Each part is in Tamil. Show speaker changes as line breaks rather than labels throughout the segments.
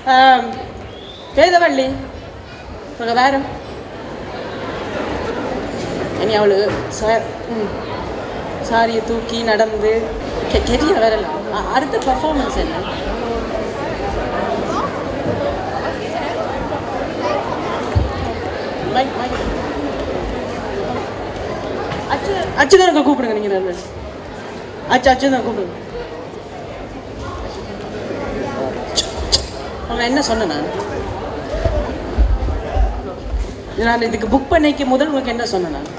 ஆம், வேதவள்ளி உங்க வேற இனி அவளு சார் ம் சாரியை தூக்கி நடந்து கெ- கெரிய வரலாம் அ- அடுத்த பர்ஃபார்மன்ஸ் என்ன மைக் மைக் அச்சு அச்சுதனுக்கு கூப்பிடுங்க நீங்க ரெண்டு பேரும். அச்சு அச்சுதான் கூப்பிடுங்க அவங்க என்ன சொன்னேன் நான் நான் இதுக்கு புக் பண்ணிக்க முதல் உங்களுக்கு என்ன சொன்னேன் நான்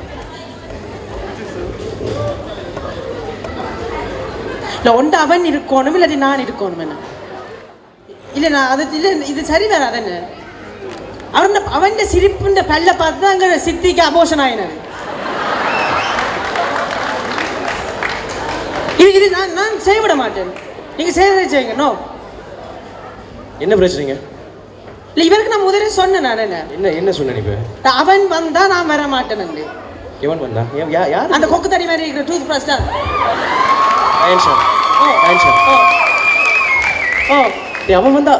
இல்லை ஒன்று அவன் இருக்கணும் இல்லாட்டி நான் இருக்கணும் என்ன இல்லை நான் அது இல்லை இது சரி வராது என்ன அவன் அவன் சிரிப்புன்ற பல்ல பார்த்து தான் அங்கே சித்திக்கு அபோஷன் ஆயினது இது இது நான் நான் செய்யவிட மாட்டேன் நீங்கள் செய்யறதை செய்யுங்க நோ
என்ன பிரச்சனைங்க
இல்லை இவருக்கு நான் முதல்ல சொன்னேன் நான் என்ன
என்ன என்ன சொன்ன நீ இப்ப
அவன் வந்தா நான் வர மாட்டேன்
எவன் வந்தா யா- யா- யார்
அந்த கொக்கு தடி மாதிரி இருக்கிற டூத் பிரஷ் தான்
அயன் ஷா
ஓ
அயன் ஷா
ஓ ஓ
டேய், அவன் வந்தா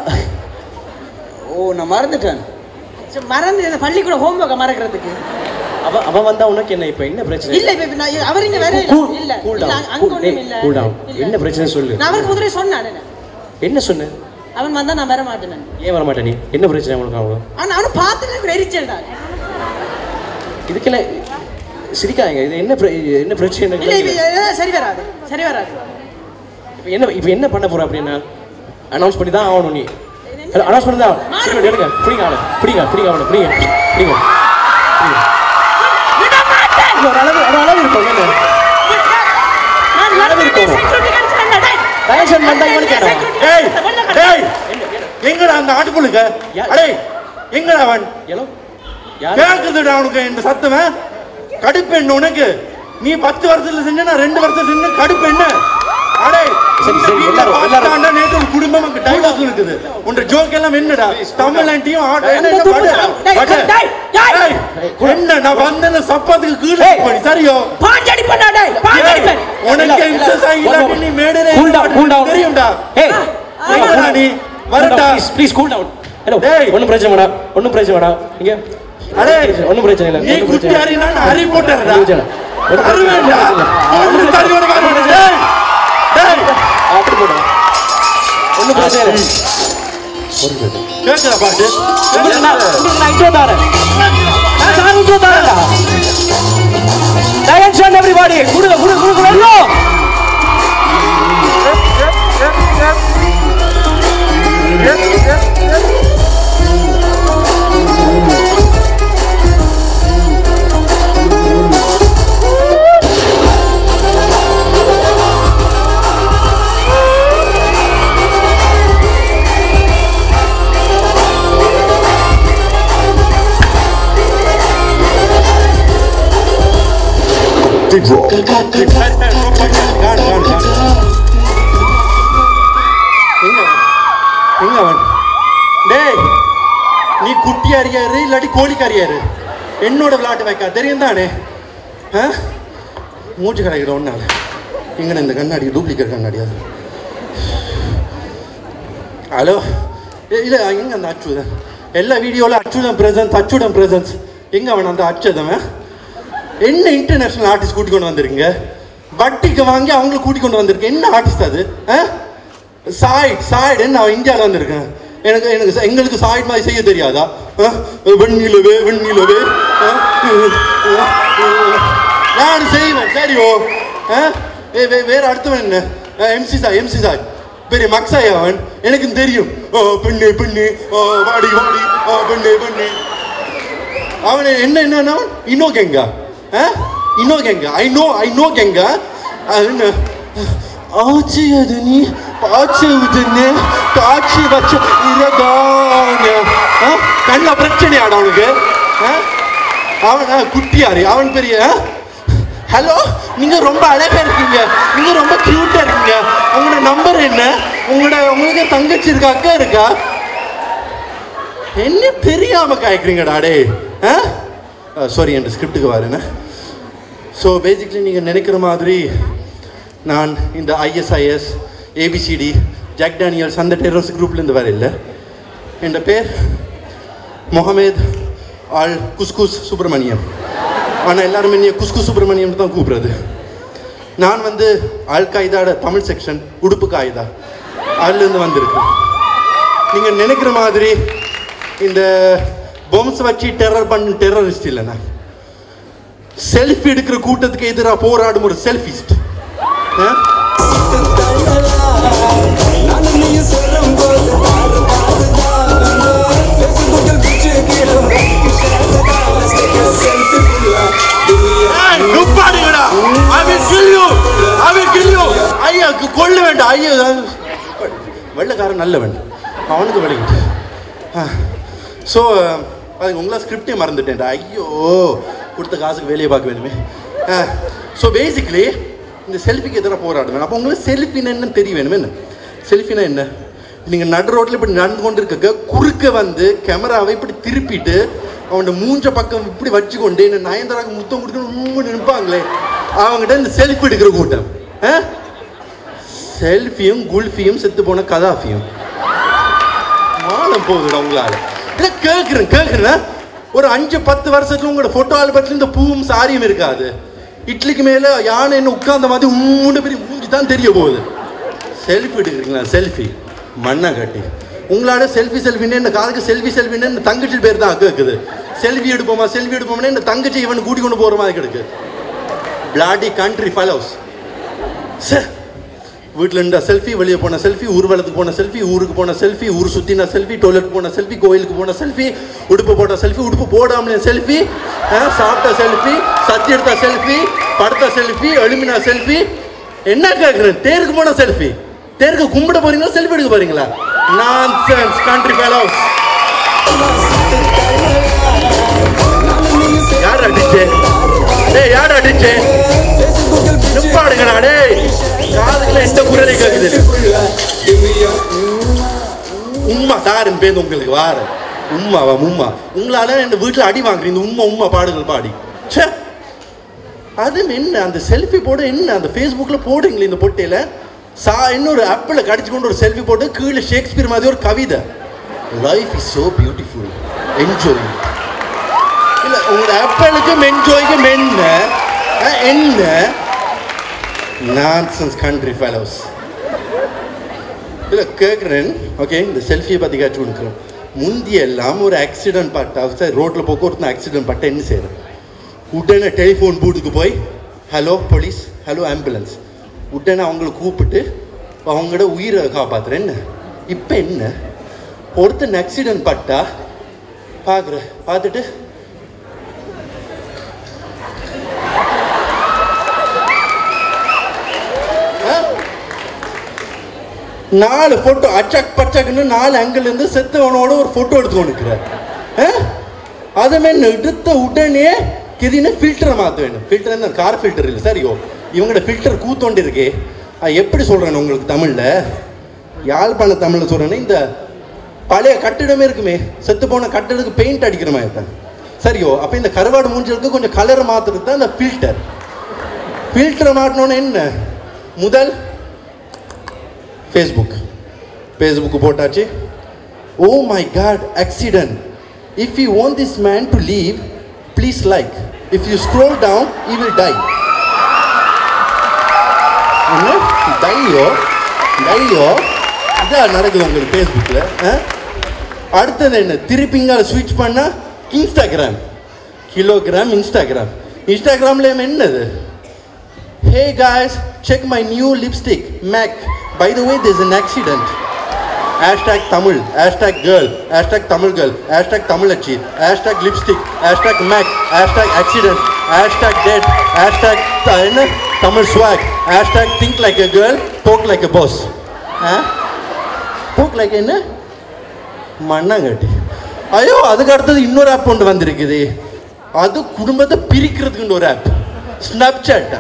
ஓ நான் மறந்துட்டேன்
சரி, மறந்து இந்த பள்ளிக்கூட ஹோம்ஒர்க்கை மறக்கிறதுக்கு
அவன் அவன் வந்தா உனக்கு என்ன இப்ப என்ன பிரச்சனை
இல்ல இப்ப இப்ப நான் அவர் இங்க வேற
Cool-
இல்ல
cool
இல்ல
down.
அங்க- அங்க
Cool-
ஒண்ணும்
டேய்,
இல்ல
cool down.
இல்ல.
என்ன பிரச்சனை சொல்லு
நான் அவருக்கு முதல்ல சொன்னேன் என்ன.
என்ன சொன்ன
அவன் வந்தா நான் வர மாட்டேன்
ஏன் வர மாட்டே நீ என்ன பிரச்சனை உனக்கு அவன்
ஆனா அவனை பார்த்துட்டு கூட எரிச்சல் தான்
இதுக்கெல்லாம் சிரிக்காதீங்க இது என்ன பிர- என்ன பிரச்சனை
இல்ல
எனக்கு
இப்ப இதெல்லாம் சரி வராது சரி வராது
இப்ப என்ன இப்ப என்ன பண்ண போற அப்படின்னா அனௌன்ஸ் பண்ணி தான் ஆகணும் நீ அனௌன்ஸ் பண்ணி தான் சரி எடுங்க பிடிங்க அவனை பிடிங்க பிடிங்க அவனை பிடிங்க பிடிங்க பிடிங்க. இது ஒரு அளவு ஒரு அளவு இருக்கும் என்ன
நான்
அளவு இருக்கும்.
security கடிச்சிட்டேன்டா, டேய்.
தயவுசெய்து வந்தா இவனுக்கு என்ன?
டேய் டேய் எங்கடா அந்த ஆட்டுப்புழுக்க
யா-
அடே எங்கடா அவன்
ஹலோ யார்
கேக்குதுடா உனக்கு இந்த சத்தம் கடுப்பு என்ன உனக்கு நீ பத்து வருஷத்துல செஞ்ச நான் ரெண்டு வருஷம் செஞ்ச கடுப்பு என்ன அடே
சரி,
இந்த
சரி,
வீட்டுல
எல்லாரும், எல்லாரும்.
பார்த்தாண்டா நேத்து ஒரு குடும்பம் அங்க டைவர்ஸ் இருக்குது உன் ஜோக் எல்லாம் என்னடா தமிழ் ஆண்டியும் ஆட
அந்த துப்பு- டேய், டேய், டேய்.
என்ன நான் வந்தேன்னு சப்பாத்துக்கு கீழே
ஏய்.
பண்ணி சரியோ
பாஞ்சடி பண்ணா, டேய், பாஞ்சடி பண்ணு.
உனக்கு எக்ஸசைஸ் இல்லாட்டி நீ மேடையில
Cool down, cool down.
தெரியும்டா
ஏய்
எங்கடா நீ வரட்டா
please please cool down hello
டேய்.
ஒன்றும் பிரச்சனை வேணாம் ஒன்றும் பிரச்சனை வேணாம் இங்க
அடே
ஒன்றும் பிரச்சனை இல்லை
நீ
ஒண்ணும்
குட்டி
பிரச்சனை இல்லை.
அறினா நான் அறி போட்டேன்டா
ஒண்ணும் பிரச்சனை இல்லை. ஒண்ணும் பிரச்சனை இல்லை.
அருவேண்டா ஒண்ணு தள்ளி வர பாரு டேய் டேய்
அப்படி போடுங்க ஒன்றும் பிரச்சனை இல்லை ஒரு பிரச்சனை
கேக்குதா பாட்டு
உங்களுக்கு நான் உங்களுக்கு நான் intro தரேன். நான் நான் intro தரேன்டா. Attention everybody. கொடுங்க, கொடுங்க, கொடுங்க, கொடுங்க. எல்லாம்.
எங்க அவன்? எங்க அவன் டேய் நீ குட்டி அறியாரு இல்லாட்டி கோழிக்கறியாரு என்னோட விளையாட்டு வைக்கா தெரியும் தானே ஆ? மூச்சு கிடைக்கிற ஒன்னால எங்க இந்த கண்ணாடி டூப்ளிகேட் கண்ணாடி அது ஹலோ இல்லை எங்க அந்த அச்சுதன் எல்லா வீடியோவில் அச்சுதன் பிரசன்ஸ் அச்சுடன் பிரசன்ஸ் எங்க அவன் அந்த அச்சுதவன் என்ன இன்டர்நேஷனல் ஆர்டிஸ்ட் கூட்டி கொண்டு வந்திருக்கீங்க வட்டிக்கு வாங்கி அவங்கள கூட்டி கொண்டு வந்திருக்கேன் என்ன ஆர்டிஸ்ட் அது சாய்ட் சாய்ட் என்ன அவன் இந்தியாவில் வந்திருக்கேன் எனக்கு எனக்கு ச- எங்களுக்கு சாய்ட் மாதிரி செய்ய தெரியாதா ஆ? வெண்ணிலவே வெண்ணிலவே ஆ? நான் செய்வேன் சரியோ ஆ? வே- வே- வேற அடுத்தவன் என்ன எம்சி சாய் எம்சி சாய் பெரிய மக்சாய் அவன் எனக்கு தெரியும் ஓ பெண்ணு பெண்ணு ஓ வாடி வாடி ஓ பெண்ணு பெண்ணு அவன் என்ன என்னன்னா இன்னோ கெங்கா இன்னோ கெங்கா ஐ நோ ஐ நோ கெங்கா அது என்ன ஆச்சு அது நீ பாச்சு விதுன்னு காட்சி வச்சு இரகான கண்ண பிரச்சனையாடா அவனுக்கு ஆ? அவன் ஆ, குட்டியாரு அவன் பெரிய ஹலோ நீங்க ரொம்ப அழகா இருக்கீங்க நீங்க ரொம்ப கியூட்டா இருக்கீங்க உங்களோட நம்பர் என்ன உங்களோட உங்களுக்கு தங்கச்சி இருக்கா அக்கா இருக்கா என்ன தெரியாம காய்க்கிறீங்கடா டே சாரி என் ஸ்கிரிப்டுக்கு வரேன்னு ஸோ பேசிக்லி நீங்கள் நினைக்கிற மாதிரி நான் இந்த ஐஎஸ்ஐஎஸ் ஏபிசிடி ஜாக் டேனியல்ஸ் அந்த டெரரிஸ்ட் குரூப்லேருந்து வர இல்லை என் பேர் முகமது ஆல் குஸ்குஸ் சுப்பிரமணியம் ஆனால் எல்லாரும் என்னைய குஸ்குஸ் சுப்பிரமணியம் தான் கூப்பிடுறது நான் வந்து அல் காய்தாட தமிழ் செக்ஷன் உடுப்பு காய்தா அதுலேருந்து வந்திருக்கு நீங்கள் நினைக்கிற மாதிரி இந்த பொம்ஸ் வச்சு டெரர் பண்ண டெரரிஸ்ட் இல்லை நான் செல்ஃபி எடுக்கிற கூட்டத்துக்கு எதிராக போராடும் ஒரு செல்ஃபிஸ்ட் நுப்பாடுங்கடா I will kill you I will kill you ஐயா கொல்ல வேண்டாம் ஐயா வெள்ளக்காரன் நல்லவன் அவனுக்கு வலிக்கிட்டு ஸோ அது உங்களா ஸ்கிரிப்டே மறந்துட்டேன்டா ஐயோ கொடுத்த காசுக்கு வேலையை பார்க்க வேணுமே ஸோ பேசிக்கலி இந்த செல்ஃபிக்கு எதிராக போராடுவேன் அப்போ உங்களுக்கு செல்ஃபின்னு என்னன்னு தெரிய வேணுமே என்ன செல்ஃபினா என்ன நீங்கள் நடு ரோட்டில் இப்படி நடந்து கொண்டு இருக்க குறுக்க வந்து கேமராவை இப்படி திருப்பிட்டு அவனோட மூஞ்ச பக்கம் இப்படி வச்சுக்கொண்டு என்ன நயன்தாராக்கு முத்தம் கொடுக்கணும் நினைப்பாங்களே அவங்ககிட்ட இந்த செல்ஃபி எடுக்கிற கூட்டம் ஆ செல்ஃபியும் குல்ஃபியும் செத்து போன கதாஃபியும் மானம் போகுதுடா உங்களால இல்லை கேட்குறேன் கேட்குறேன் ஒரு அஞ்சு பத்து வருஷத்துல உங்களோட ஃபோட்டோ ஆல்பத்தில் இந்த பூவும் சாரியும் இருக்காது இட்லிக்கு மேலே யானை என்ன உட்கார்ந்த மாதிரி மூணு பெரிய மூஞ்சி தான் தெரிய போகுது செல்ஃபி எடுக்கிறீங்களா செல்ஃபி மண்ணை கட்டி உங்களால செல்ஃபி செல்ஃபின்னு என்ன காதுக்கு செல்ஃபி செல்ஃபின்னு இந்த தங்கச்சி பேர் தான் கேட்குது செல்ஃபி எடுப்போமா செல்ஃபி எடுப்போம்னா இந்த தங்கச்சி இவன் கூட்டி கொண்டு போகிற மாதிரி கிடக்கு பிளாடி கண்ட்ரி ஃபலோஸ் சார் வீட்டில் இருந்தா செல்ஃபி வெளியே போன செல்ஃபி ஊர்வலத்துக்கு போன செல்ஃபி ஊருக்கு போன செல்ஃபி ஊர் சுற்றின செல்ஃபி டாய்லெட் போன செல்ஃபி கோயிலுக்கு போன செல்ஃபி உடுப்பு போட்ட செல்ஃபி உடுப்பு போடாமலே செல்ஃபி சாப்பிட்ட செல்ஃபி சத்தி எடுத்த செல்ஃபி படுத்த செல்ஃபி எழுமினா செல்ஃபி என்ன கேட்குறேன் தேருக்கு போன செல்ஃபி தேருக்கு கும்பிட போறீங்களா செல்ஃபி எடுக்க போறீங்களா நான் கண்ட்ரி ஃபெலோஸ் யார் அடிச்சே டேய் யார் அடிச்சே நிப்பாடுங்கடா டேய் காதுக்குள்ள எந்த குரலை கேக்குது உம்மா தாருன்னு பேருந்து உங்களுக்கு வார உம்மாவா உம்மா உங்களால இந்த வீட்டில் அடி வாங்குறீங்க இந்த உம்மா உம்மா பாடுங்கள் பாடி ச்சே அது என்ன அந்த செல்ஃபி போட என்ன அந்த ஃபேஸ்புக்கில் போடுங்களே இந்த பொட்டையில் சா இன்னொரு ஆப்பிள் கடிச்சு கொண்டு ஒரு செல்ஃபி போட்டு கீழே ஷேக்ஸ்பியர் மாதிரி ஒரு கவிதை life is so beautiful enjoy இல்லை உங்களோட ஆப்பிளுக்கும் என்ஜாய்க்கும் என்ன அஹ், என்ன நான்சன்ஸ் கண்ட்ரி ஃபெலோஸ் இல்லை கேட்குறேன் ஓகே இந்த செல்ஃபியை பற்றி காட்சி கொடுக்குறோம் முந்தி எல்லாம் ஒரு ஆக்சிடென்ட் பட்டா சார் ரோட்டில் போக்குவரத்து ஆக்சிடென்ட் பட்டா என்ன செய்யறேன் உடனே டெலிஃபோன் பூத்துக்கு போய் ஹலோ போலீஸ் ஹலோ ஆம்புலன்ஸ் உடனே அவங்கள கூப்பிட்டு அவங்களோட உயிரை காப்பாத்துறேன் என்ன இப்போ என்ன ஒருத்தன் ஆக்சிடென்ட் பட்டா பார்க்குறேன் பார்த்துட்டு ஆ? நாலு ஃபோட்டோ அச்சக் பச்சக்குன்னு நாலு angle இருந்து செத்தவனோட ஒரு ஃபோட்டோ எடுத்து கொண்டுக்கிறார் அதுமே எடுத்த உடனே கிதின ஃபில்டரை மாற்ற வேணும் ஃபில்டர் கார் ஃபில்டர் இல்லை சரியோ இவங்களோட ஃபில்டர் கூத்தோண்டு இருக்கே அது எப்படி சொல்கிறேன் உங்களுக்கு தமிழில் யாழ்ப்பாண தமிழில் சொல்கிறேன்னா இந்த பழைய கட்டிடமே இருக்குமே செத்து போன கட்டிடத்துக்கு பெயிண்ட் அடிக்கிற மாதிரி தான் சரியோ அப்போ இந்த கருவாடு மூஞ்சலுக்கு கொஞ்சம் கலரை மாற்றுறது தான் இந்த ஃபில்டர் ஃபில்டரை மாட்டினோன்னு என்ன முதல் ஃபேஸ்புக் ஃபேஸ்புக்கு போட்டாச்சு oh my god accident if you want this man to leave please like if you scroll down he will die என்ன டையோ டையோ இதான் நடக்குது உங்களுக்கு ஃபேஸ்புக்கில் அடுத்தது என்ன திருப்பிங்கால ஸ்விட்ச் பண்ணால் இன்ஸ்டாகிராம் கிலோகிராம் இன்ஸ்டாகிராம் இன்ஸ்டாகிராமில் என்னது Hey guys, check my new lipstick, MAC. By the way, there's an accident. Hashtag Tamil, hashtag girl, hashtag Tamil girl, hashtag Tamilachi, hashtag lipstick, hashtag MAC, hashtag accident, hashtag dead, hashtag த- என்ன Tamil swag, hashtag think like a girl, talk like a boss. Huh? Talk like என்ன மண்ணாங்கட்டி ஐயோ அதுக்கு அடுத்தது இன்னொரு ஆப் ஒன்று வந்திருக்குது அது குடும்பத்தை பிரிக்கிறதுக்குன்னு ஒரு ஆப் ஸ்னாப்சாட்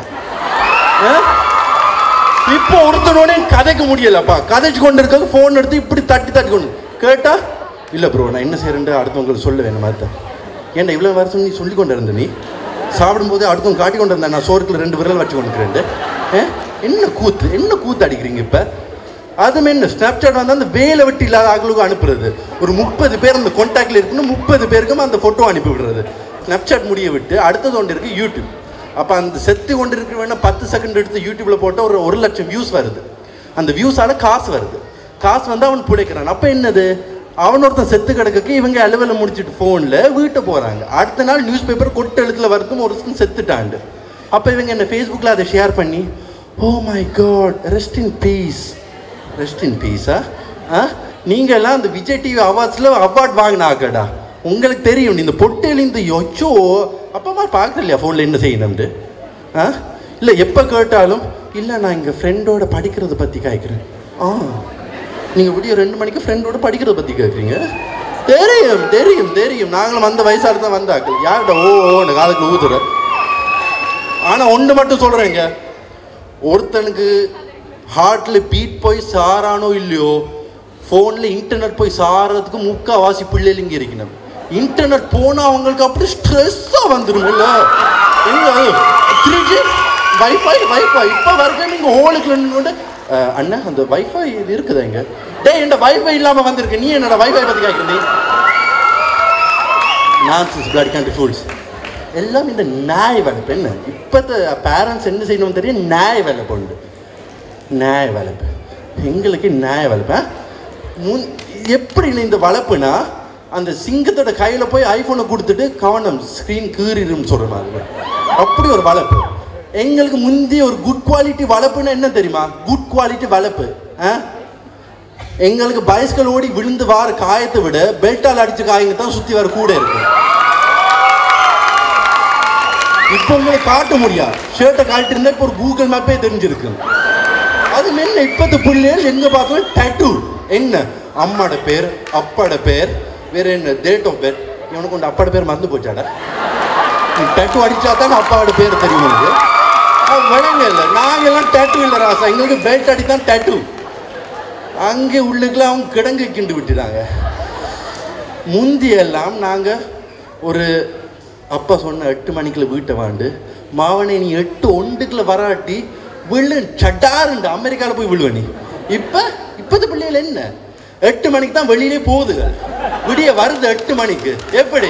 இப்போ ஒருத்தனோட கதைக்க முடியலப்பா கதைச்சு கொண்டு இருக்க ஃபோன் எடுத்து இப்படி தட்டி தட்டி கொண்டு கேட்டா இல்லை ப்ரோ நான் என்ன செய்யறேன்ட்டு அடுத்தவங்களுக்கு சொல்ல வேணும் மாதிரி ஏன்டா இவ்வளோ வருஷம் நீ சொல்லி கொண்டு இருந்த நீ சாப்பிடும்போது அடுத்தவங்க காட்டி கொண்டு இருந்தேன் நான் சோறுக்குள்ள ரெண்டு விரல் வச்சு கொண்டு இருக்கிறேன் என்ன கூத்து என்ன கூத்து அடிக்கிறீங்க இப்போ அதுமே என்ன ஸ்னாப்சாட் வந்து அந்த வேலை வெட்டி இல்லாத ஆளுக்கு அனுப்புறது ஒரு முப்பது பேர் அந்த கான்டாக்ட்ல இருக்குன்னு முப்பது பேருக்கும் அந்த ஃபோட்டோ அனுப்பி விடுறது ஸ்னாப்சாட் முடிய விட்டு அடுத்தது ஒன்று இருக்கு யூடியூப் அப்போ அந்த செத்து கொண்டு இருக்கிற வேணா பத்து செகண்ட் எடுத்து யூடியூப்ல போட்டால் ஒரு ஒரு லட்சம் வியூஸ் வருது அந்த வியூஸால காசு வருது காசு வந்து அவன் பிழைக்கிறான் அப்போ என்னது அவன் ஒருத்தன் செத்து கிடக்கு இவங்க அலுவலை முடிச்சிட்டு ஃபோனில் வீட்டை போகிறாங்க அடுத்த நாள் நியூஸ் பேப்பர் கொட்டு எழுத்துல வரதும் ஒருத்தன் செத்துட்டாண்டு அப்போ இவங்க என்ன ஃபேஸ்புக்கில் அதை ஷேர் பண்ணி oh my god rest in peace rest in பீஸா ஆ நீங்கள் எல்லாம் அந்த விஜய் டிவி அவார்ட்ஸில் அவார்ட் வாங்கினாக்கடா உங்களுக்கு தெரியும் இந்த பொட்டையில் இந்த யொச்சோ அப்பமா பார்க்குற இல்லையா ஃபோனில் என்ன செய்யணும்ட்டு ஆ இல்லை எப்போ கேட்டாலும் இல்லை நான் எங்கள் ஃப்ரெண்டோட படிக்கிறத பற்றி கேட்குறேன் ஆ நீங்கள் விடிய ரெண்டு மணிக்கு ஃப்ரெண்டோட படிக்கிறத பற்றி கேட்குறீங்க தெரியும் தெரியும் தெரியும் நாங்களும் அந்த வயசாக தான் வந்தாக்கள் யார்கிட்ட ஓ ஓன்னு காலத்தில் ஊதுற ஆனால் ஒன்று மட்டும் சொல்கிறேங்க ஒருத்தனுக்கு ஹார்ட்டில் பீட் போய் சாரானோ இல்லையோ ஃபோனில் இன்டர்நெட் போய் சாரதுக்கு முக்காவாசி பிள்ளைகள் இங்கே இருக்கணும் இன்டர்நெட் போனால் அவங்களுக்கு அப்படி ஸ்ட்ரெஸ்ஸாக வந்துருங்கல்ல எங்க த்ரீ ஜி வைஃபை வைஃபை இப்போ வரைக்கும் நீங்கள் ஹோலுக்கு நின்று அண்ணன் அந்த வைஃபை இது இருக்குதா இங்க டேய் இந்த வைஃபை இல்லாமல் வந்திருக்கு நீ என்னோட வைஃபை பற்றி கேட்குறது நான்சன்ஸ் பிளட் கண்ட்ரி ஃபுல்ஸ் எல்லாம் இந்த நாய் வளர்ப்பு என்ன இப்போத்த பேரண்ட்ஸ் என்ன செய்யணும்னு தெரியும் நாய் வளர்ப்பு உண்டு நாய் வளர்ப்பு எங்களுக்கு நாய் வளர்ப்பு ஆ? முன் எப்படி இந்த வளர்ப்புனா அந்த சிங்கத்தோட கையில் போய் ஐஃபோனை கொடுத்துட்டு கவனம் ஸ்க்ரீன் கீறிடும் சொல்கிற மாதிரி அப்படி ஒரு வளர்ப்பு எங்களுக்கு முந்தைய ஒரு குட் குவாலிட்டி வளர்ப்புன்னா என்ன தெரியுமா குட் குவாலிட்டி வளர்ப்பு ஆ எங்களுக்கு பைஸ்கள் ஓடி விழுந்து வார காயத்தை விட பெல்ட்டால் அடிச்ச காயங்க தான் சுற்றி வர கூட இருக்கு இப்போ உங்களுக்கு காட்ட முடியாது ஷர்ட்டை காட்டியிருந்தா இப்போ ஒரு கூகுள் மேப்பே தெரிஞ்சிருக்கு அது என்ன இப்பத்து பிள்ளைகள் எங்க பார்க்கலாம் டேட்டூ என்ன அம்மாட பேர் அப்பாட பேர் வேற என்ன டேட் ஆஃப் பர்த் இவனுக்கு உண்டு அப்பாட பேர் மறந்து போச்சாடா டேட்டூ அடிச்சா தான் அப்பாவோட பேர் தெரியும் உனக்கு அது விளங்க இல்லை நாங்கெல்லாம் டேட்டூ இல்லை ராசா எங்களுக்கு பெல்ட் அடி தான் டேட்டூ அங்கே உள்ளுக்குள்ள அவங்க கிடங்கு கிண்டு விட்டுட்டாங்க முந்தியெல்லாம் நாங்கள் ஒரு அப்பா சொன்ன எட்டு மணிக்குள்ள வீட்டை வாண்டு மாவனே நீ எட்டு ஒண்டுக்குள்ள வராட்டி விழு சட்டாருண்டு அமெரிக்காவில் போய் விழுவ நீ இப்போ இப்போது பிள்ளைகள் என்ன எட்டு மணிக்கு தான் வெளியிலே போகுதுங்க விடிய வருது எட்டு மணிக்கு எப்படி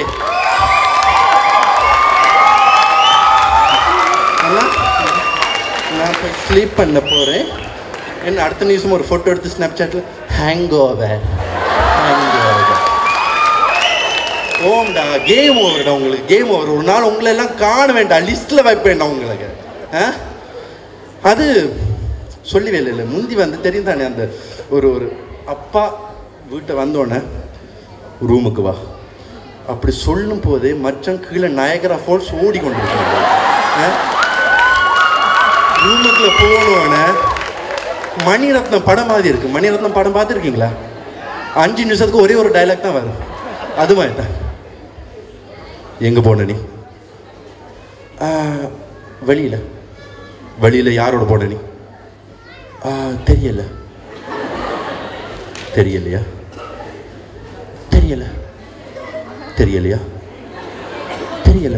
அண்ணா, நான் போய் ஸ்லீப் பண்ண போகிறேன் என்ன அடுத்த நியூஸும் ஒரு ஃபோட்டோ எடுத்து ஸ்னாப் சாட்டில் ஹேங் ஓவர் ஹேங் ஓவர் ஓம்டா கேம் ஓவர்டா உங்களுக்கு கேம் ஓவர் ஒரு நாள் உங்களை எல்லாம் காண வேண்டாம் லிஸ்ட்டில் வைப்பேன்டா உங்களுக்கு ஆ அது சொல்லவே இல்லை இல்லை முந்தி வந்து தெரியும் தானே அந்த ஒரு ஒரு அப்பா வீட்டை வந்தோடனே ரூமுக்கு வா அப்படி சொல்லும் போதே மச்சம் கீழே நயகரா ஃபால்ஸ் ஓடி கொண்டிருக்காங்க ரூமுக்குள்ள போனோடனே மணிரத்னம் படம் மாதிரி இருக்கு மணிரத்னம் படம் பார்த்துருக்கீங்களா அஞ்சு நிமிஷத்துக்கு ஒரே ஒரு டைலாக் தான் வரும் அது மாதிரி தான் எங்கே போன நீ "ஆ, வெளியில வெளியில யாரோட போன நீ "ஆ, தெரியல தெரியலையா தெரியல தெரியலையா தெரியல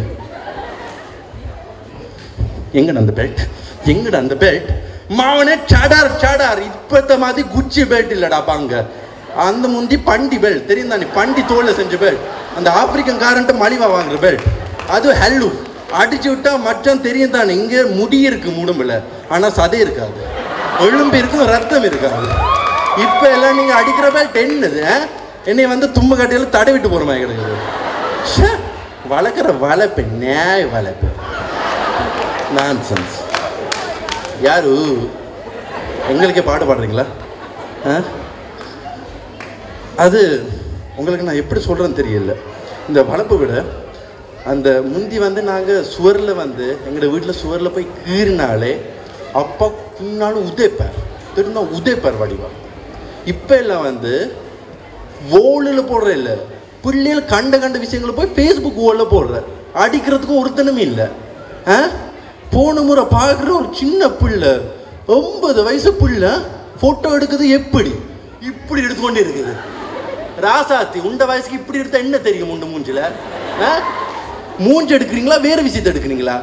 எங்கட அந்த பெல்ட் எங்கட அந்த பெல்ட் மாவனே சடார் சடார் இப்பத்த மாதிரி குச்சி பெல்ட் இல்லடா பாங்க அந்த முந்தி பண்டி பெல்ட் தெரியும் தானே பண்டி தோல்ல செஞ்ச பெல்ட் அந்த ஆப்பிரிக்கன் காரன்ட்டு மலிவா வாங்குற பெல்ட் அது ஹெல்லு அடிச்சு விட்டா மச்சம் தெரியும் தானே இங்க முடி இருக்கு முடும்புல ஆனா சதை இருக்காது எலும்பு இருக்கும் ரத்தம் இருக்காது இப்ப எல்லாம் நீங்க அடிக்கிற பெல்ட் என்னது ஆ? என்னை வந்து தும்பு கட்டையில தடவிட்டு போற மாதிரி கிடைக்குது ச்சே, வளர்க்குற வளர்ப்பு நியாய வளர்ப்பு நான்சென்ஸ் யாரு எங்களுக்கே பாட்டு பாடுறீங்களா ஆ? அது உங்களுக்கு நான் எப்படி சொல்கிறேன்னு தெரியல இந்த வளர்ப்பை விட அந்த முந்தி வந்து நாங்கள் சுவரில் வந்து எங்களோட வீட்டில் சுவரில் போய் கீறினாலே அப்பா பின்னாலும் உதைப்பார் திரும்ப உதைப்பார் வடிவா இப்போ எல்லாம் வந்து ஓலில் போடுற இல்லை பிள்ளைகள் கண்ட கண்ட விஷயங்களை போய் ஃபேஸ்புக் ஓலில் போடுற அடிக்கிறதுக்கும் ஒருத்தனுமே இல்லை ஆ போன முறை பார்க்குற ஒரு சின்ன பிள்ளை ஒன்பது வயசு பிள்ளை ஃபோட்டோ எடுக்குது எப்படி இப்படி எடுத்துக்கொண்டே இருக்குது ராசாத்தி உண்ட வயசுக்கு இப்படி எடுத்தா என்ன தெரியும் உண்டு மூஞ்சில ஆ? மூஞ்சி எடுக்கிறீங்களா வேற விஷயத்தை எடுக்கிறீங்களா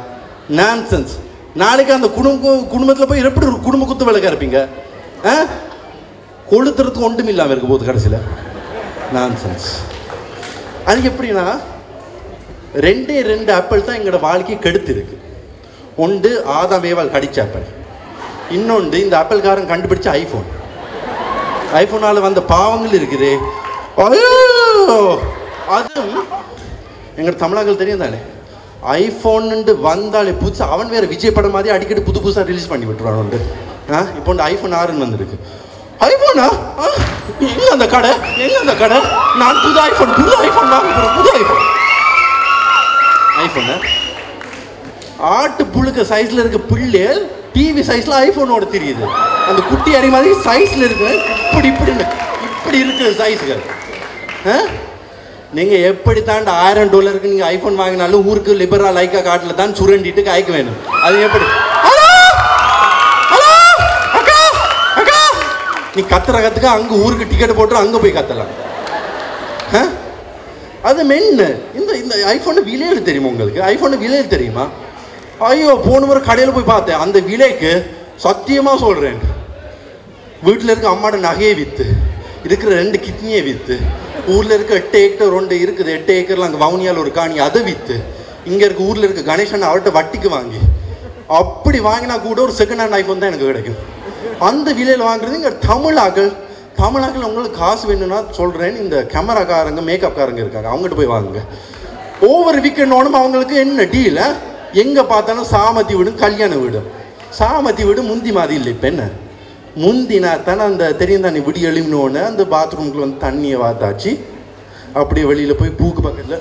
நான்சென்ஸ் நாளைக்கு அந்த குடும்ப குடும்பத்தில் போய் எப்படி ஒரு குடும்ப குத்து விளக்கா இருப்பீங்க ஆ கொளுத்துறதுக்கு ஒன்றும் இல்லாமல் இருக்க போகுது கடைசியில் நான்சென்ஸ் அது எப்படின்னா ரெண்டே ரெண்டு ஆப்பிள் தான் எங்களோட வாழ்க்கையை கெடுத்திருக்கு ஒன்று ஆதாம் ஏவால் கடிச்ச ஆப்பிள் இன்னொன்று இந்த ஆப்பிள்காரன் கண்டுபிடிச்ச ஐஃபோன் ஐஃபோனால் வந்த பாவங்கள் இருக்குதே ஐயோ அதுவும் எங்கள் தமிழர்கள் தெரியும் தானே ஐஃபோன்னு வந்தாலே புதுசு அவன் வேற விஜய் படம் மாதிரி அடிக்கடி புது புதுசாக ரிலீஸ் பண்ணி விட்டுருவான் உண்டு ஆ இப்போ உண்டு ஐஃபோன் ஆறுன்னு வந்திருக்கு ஐஃபோனா ஆ, எங்க அந்த கடை எங்க அந்த கடை நான் புது ஐஃபோன் புது ஐஃபோன் வாங்க போகிறேன் புது ஐஃபோன் ஐஃபோனு ஆட்டு புழுக்க சைஸ்ல இருக்க பிள்ளை டிவி சைஸ்ல ஐபோனோட தெரியுது அந்த குட்டி அடி மாதிரி சைஸ்ல இருக்கு இப்படி இப்படின்னு இப்படி இருக்கு சைஸுகள் நீங்க எப்படி தாண்ட ஆயிரம் டாலருக்கு நீங்க ஐபோன் வாங்கினாலும் ஊருக்கு லிபரா லைக்கா காட்டில் தான் சுரண்டிட்டு காய்க்க வேணும் அது எப்படி ஹலோ ஹலோ அக்கா அக்கா நீ கத்துற கத்துக்க அங்க ஊருக்கு டிக்கெட் போட்டு அங்க போய் கத்தலாம் ஆ? அது மென்னு இந்த இந்த ஐஃபோன் விலையில் தெரியுமா உங்களுக்கு ஐஃபோன் விலையில் தெரியுமா ஐயோ போன முறை கடையில் போய் பார்த்தேன் அந்த விலைக்கு சத்தியமாக சொல்கிறேன் வீட்டில் இருக்க அம்மாட நகையை விற்று இருக்கிற ரெண்டு கிட்னியை விற்று ஊரில் இருக்க எட்டு ஏக்கர் ரெண்டு இருக்குது எட்டு ஏக்கரில் அங்கே வவுனியால் ஒரு காணி அதை விற்று இங்கே இருக்க ஊரில் இருக்க கணேசன் அவர்கிட்ட வட்டிக்கு வாங்கி அப்படி வாங்கினா கூட ஒரு செகண்ட் ஹேண்ட் ஐஃபோன் தான் எனக்கு கிடைக்கும் அந்த விலையில் வாங்குறது இங்கே தமிழாக்கள் தமிழாக்கள் உங்களுக்கு காசு வேணும்னா சொல்கிறேன் இந்த கேமராக்காரங்க மேக்கப்காரங்க இருக்காங்க அவங்ககிட்ட போய் வாங்குங்க ஒவ்வொரு வீக்கெண்ட் ஓனும் அவங்களுக்கு என்ன டீல எங்கே பார்த்தாலும் சாமத்தி வீடும் கல்யாண வீடும் சாமத்தி வீடு முந்தி மாதிரி இல்லை இப்போ என்ன முந்தினா தானே அந்த தெரியும் தானே விடி எழுமினோன்னு அந்த பாத்ரூம்குள்ள வந்து தண்ணியை வாத்தாச்சு அப்படியே வெளியில் போய் பூக்கு பக்கத்தில்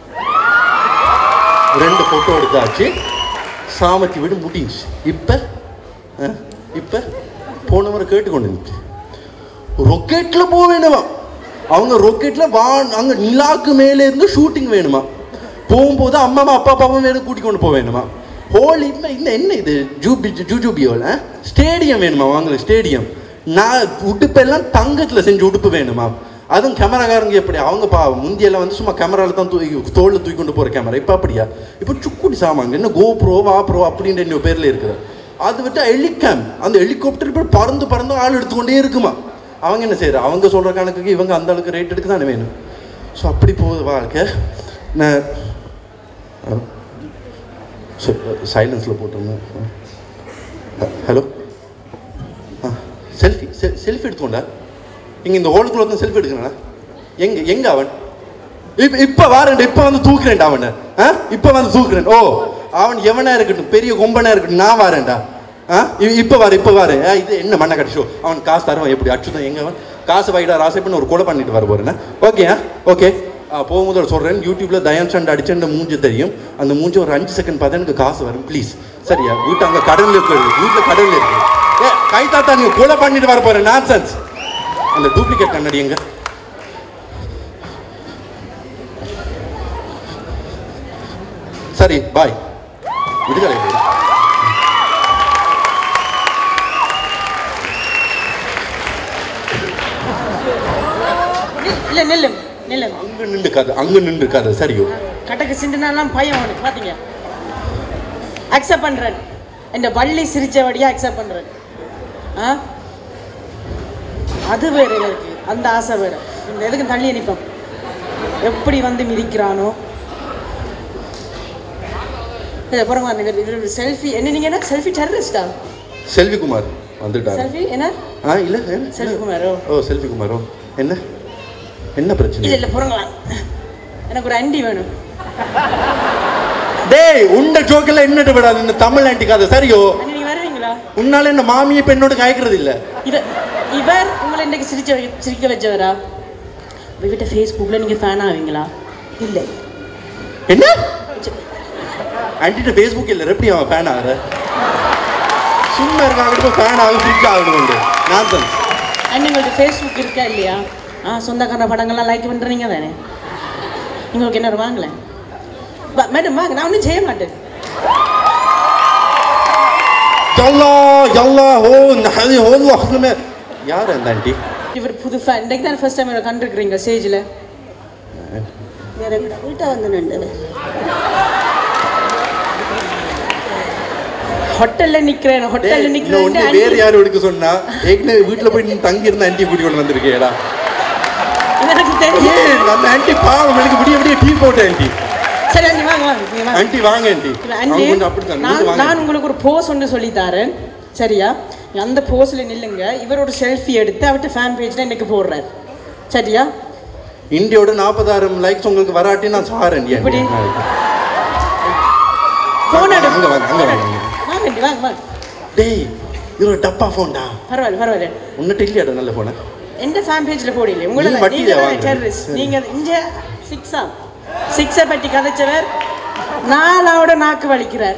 ரெண்டு ஃபோட்டோ எடுத்தாச்சு சாமத்தி வீடு முடிஞ்சுச்சு இப்போ இப்போ போனவரை கேட்டுக்கொண்டு இருந்துச்சு ரொக்கெட்டில் போக வேணுமா அவங்க ரொக்கெட்டில் வா அங்கே நிலாக்கு மேலே இருந்து ஷூட்டிங் வேணுமா போகும்போது அம்மா அப்பா அப்பாவும் வேணும் கூட்டி கொண்டு போக வேணுமா ஹோலி இந்த என்ன இது ஜூபி ஜூஜூபியோல ஸ்டேடியம் வேணுமா வாங்கல ஸ்டேடியம் நான் உடுப்பெல்லாம் தங்கத்தில் செஞ்ச உடுப்பு வேணுமா அதுவும் கேமராக்காரங்க எப்படி அவங்க பா முந்தியெல்லாம் வந்து சும்மா கேமராவில் தான் தூக்கி தோளில் தூக்கி கொண்டு போகிற கேமரா இப்போ அப்படியா இப்போ சுக்குடி சாமாங்க என்ன கோ ப்ரோ வா ப்ரோ அப்படின்ற இன்னொரு பேரில் இருக்குது அது விட்டு ஹெலிகாம் அந்த ஹெலிகாப்டர் இப்போ பறந்து பறந்து ஆள் எடுத்துக்கொண்டே இருக்குமா அவங்க என்ன செய்யற அவங்க சொல்கிற கணக்குக்கு இவங்க அந்த அளவுக்கு ரேட் எடுக்க தானே வேணும் ஸோ அப்படி போகுது வாழ்க்கை நான் சைலன்ஸில் போட்டிருந்தேன் ஹலோ ஆ செல்ஃபி செல்ஃபி எடுத்துக்கோண்டா இங்கே இந்த ஹோலுக்குள்ள வந்து செல்ஃபி எடுக்கிறேண்ணா எங்க எங்க அவன் இப்போ இப்போ வாரேன் இப்போ வந்து தூக்குறேன்டா அவனை ஆ இப்போ வந்து தூக்குறேன் ஓ அவன் எவனா இருக்கட்டும் பெரிய கொம்பனா இருக்கட்டும் நான் வாரேன்டா ஆ இ- இப்போ வாரு இப்போ வாரு ஆ, இது என்ன மண்ணை கடிச்சோ அவன் காசு தருவான் எப்படி அச்சுதான் எங்க அவன் காசு வாயிடா ராசைப்பண்ணு ஒரு கொலை பண்ணிட்டு வர போறேன் ஓகே ஓகே ஆ போகும்போது சொல்கிறேன் யூடியூப்ல தயான் சண்ட் அடிச்ச மூஞ்சி தெரியும் அந்த மூஞ்சி ஒரு அஞ்சு செகண்ட் பார்த்தா எனக்கு காசு வரும் ப்ளீஸ் சரியா வீட்டு அங்கே கடலில் இருக்கு வீட்டில் கடலில் இருக்கு ஏ கை தாத்தா நீங்க கொலை பண்ணிட்டு வர போறேன் நான்சென்ஸ் அந்த டூப்ளிகேட் கண்ணாடி எங்க சரி பாய் விடுதலை
இல்லை நெல்லு நெல்லு
அங்க நின்று கதை அங்க நின்று கதை சரியோ
கட்டக்கு சிண்டுனாலாம் பயம் அவனுக்கு பார்த்தீங்க அக்செப்ட் பண்ணுறேன் இந்த வள்ளி சிரிச்சபடியாக அக்செப்ட் பண்ணுறேன் ஆ அது வேற இருக்கு அந்த ஆசை வேற இந்த எதுக்கு தள்ளி நிற்போம் எப்படி வந்து மிதிக்கிறானோ இதை பாருங்க அந்த செல்ஃபி என்ன நீங்கள் என்ன செல்ஃபி டெரரிஸ்டா
செல்வி குமார் வந்துட்டாரு
செல்ஃபி என்ன
ஆ இல்ல என்ன?
செல்வி குமாரோ
ஓ செல்வி குமாரோ என்ன என்ன
இல்லை
பிரச்சனை
இல்லை போறங்களா எனக்கு ஒரு அண்டி வேணும்
டேய் உண்ட ஜோக்கெல்லாம் என்னட்டு விடாது இந்த தமிழ் ஆண்டி கதை சரியோ
அண்ணி நீங்கள் வருவீங்களா
உன்னால என்ன மாமியை பெண்ணோட காய்க்கிறது இல்ல
இவர் இவர் உங்களை இன்னைக்கு சிரிச்ச வை- சிரிக்க வச்சவரா இவர்கிட்ட ஃபேஸ்புக்கில் நீங்கள் ஃபேன் ஆவீங்களா இல்லை
என்ன ஆண்டிட்ட ஃபேஸ்புக் இல்ல எப்படி அவன் ஃபேன் ஆகுற சும்மா இருக்காங்க ஃபேன் ஆகும் ஃப்ரிட்ஜ் ஆகணும் நான்
அண்ட் உங்களுக்கு ஃபேஸ்புக் இருக்கா இல்லையா ஆ சொந்தக்கார படங்கள்லாம் லைக் பண்ணுறீங்க தானே உங்களுக்கு என்ன வாங்கல மேடம் வாங்க நான் ஒன்றும் செய்ய மாட்டேன்
யல்லா யல்லா ஓ நஹதி ஹோல்லா ஹுமே யார் அந்த ஆண்டி
இவர் புது ஃபேன் இன்றைக்கு தான் ஃபர்ஸ்ட் டைம் கண்டிருக்கிறீங்க ஸ்டேஜில்
வேற வீட்டை வந்து நின்று
ஹோட்டல்ல நிக்கிறேன் ஹோட்டல்ல
டேய்,
நிக்கிறேன்
இன்னொன்னு வேற யாரும் எடுக்க சொன்னா ஏற்கனவே வீட்டுல போய் நீ தங்கி இருந்த ஆன்டி கூட்டி கொண்டு வந்திருக்கேடா
எனக்கு தெரியும்
ஏன் அந்த ஆன்டி பாவம் எனக்கு விடிய விடிய டீ போட்ட ஆன்டி
சரி அண்ணி வாங்க வாங்க நீங்க வாங்க
ஆன்டி வாங்க ஆன்டி
இல்ல,
அவங்க
அண்ணி,
கொஞ்சம் அப்படித்தான்
நான்
நீங்க வாங்க
நான் உங்களுக்கு ஒரு போஸ் ஒன்று சொல்லி தரேன் சரியா அந்த போஸ்ல நில்லுங்க இவரோட செல்ஃபி எடுத்து அவர்கிட்ட ஃபேன் பேஜ்ல இன்னைக்கு போடுறாரு சரியா
இந்தியோட நாற்பதாயிரம் லைக்ஸ் உங்களுக்கு வராட்டி நான் சாரேன் ஏன்
இப்படி? போன் எடு
அங்க வாங்க அங்க வாங்க
வாங்க அண்ணி, வாங்க வாங்க
டேய் இது ஒரு டப்பா போன்டா
பரவாயில்ல பரவாயில்ல
உன்னிட்ட இல்லையாடா நல்ல போன
எந்த ஃபேன் பேஜ்ல போடல
நீ
உங்களை
வட்டியில
நீங்க
வாங்குற.
டெரரிஸ்ட்
சரி.
நீங்க இங்க சிக்ஸா சிக்ஸை பற்றி கதைச்சவர் நாலாவோட நாக்கு வலிக்கிறார்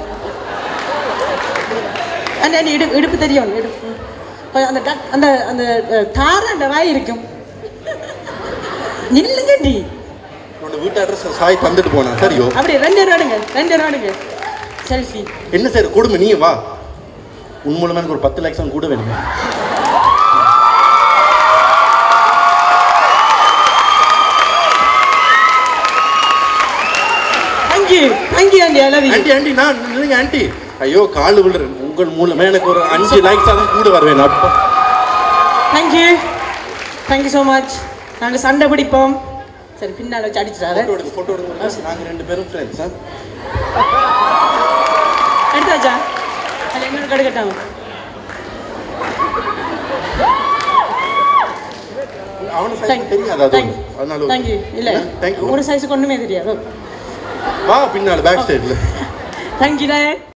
அந்த அந்த இடுப்பு இடுப்பு தெரியும் இடுப்பு கொஞ்சம் அந்த டக் அந்த அந்த அஹ், தாராண்ட வாய் இருக்கும் நில்லுங்க நீ
உன்னோட வீட்டு அட்ரஸ் சாய் தந்துட்டு போனா சரியோ
அப்படி ரெண்டு ரோடுங்க ரெண்டு ரோடுங்க செல்ஃபி
என்ன சார் கொடுமை நீ வா உன் மூலமா எனக்கு ஒரு பத்து லட்சம் கூட வேணுமே
thank you thank you aunty I love you
aunty aunty நான் இல்லைங்க ஆன்டி ஐயோ கால் விழுறேன் உங்கள் மூலமா எனக்கு ஒரு அஞ்சு லைக்ஸ் தான் கூட வருவேன் அப்பா
தேங்க்யூ தேங்க்யூ ஸோ மச் நாங்கள் சண்டை பிடிப்போம் சரி பின்னால் வச்சு அடிச்சிடாத
போட்டோ எடுங்க போட்டோ எடுங்க நாங்க ரெண்டு பேரும் ஃப்ரெண்ட்ஸ்
எடுத்தாச்சா அதில் இன்னொரு கடுக்கட்டாங்க
அவனு சைஸ் தெரியாது அது ஒண்ணு. அதனால
தேங்க்யூ இல்லை
தேங்க்யூ
ஒரு சைஸுக்கு ஒன்றுமே தெரியாது
வா பின்னால பேக் சைடுல
தேங்க்யூ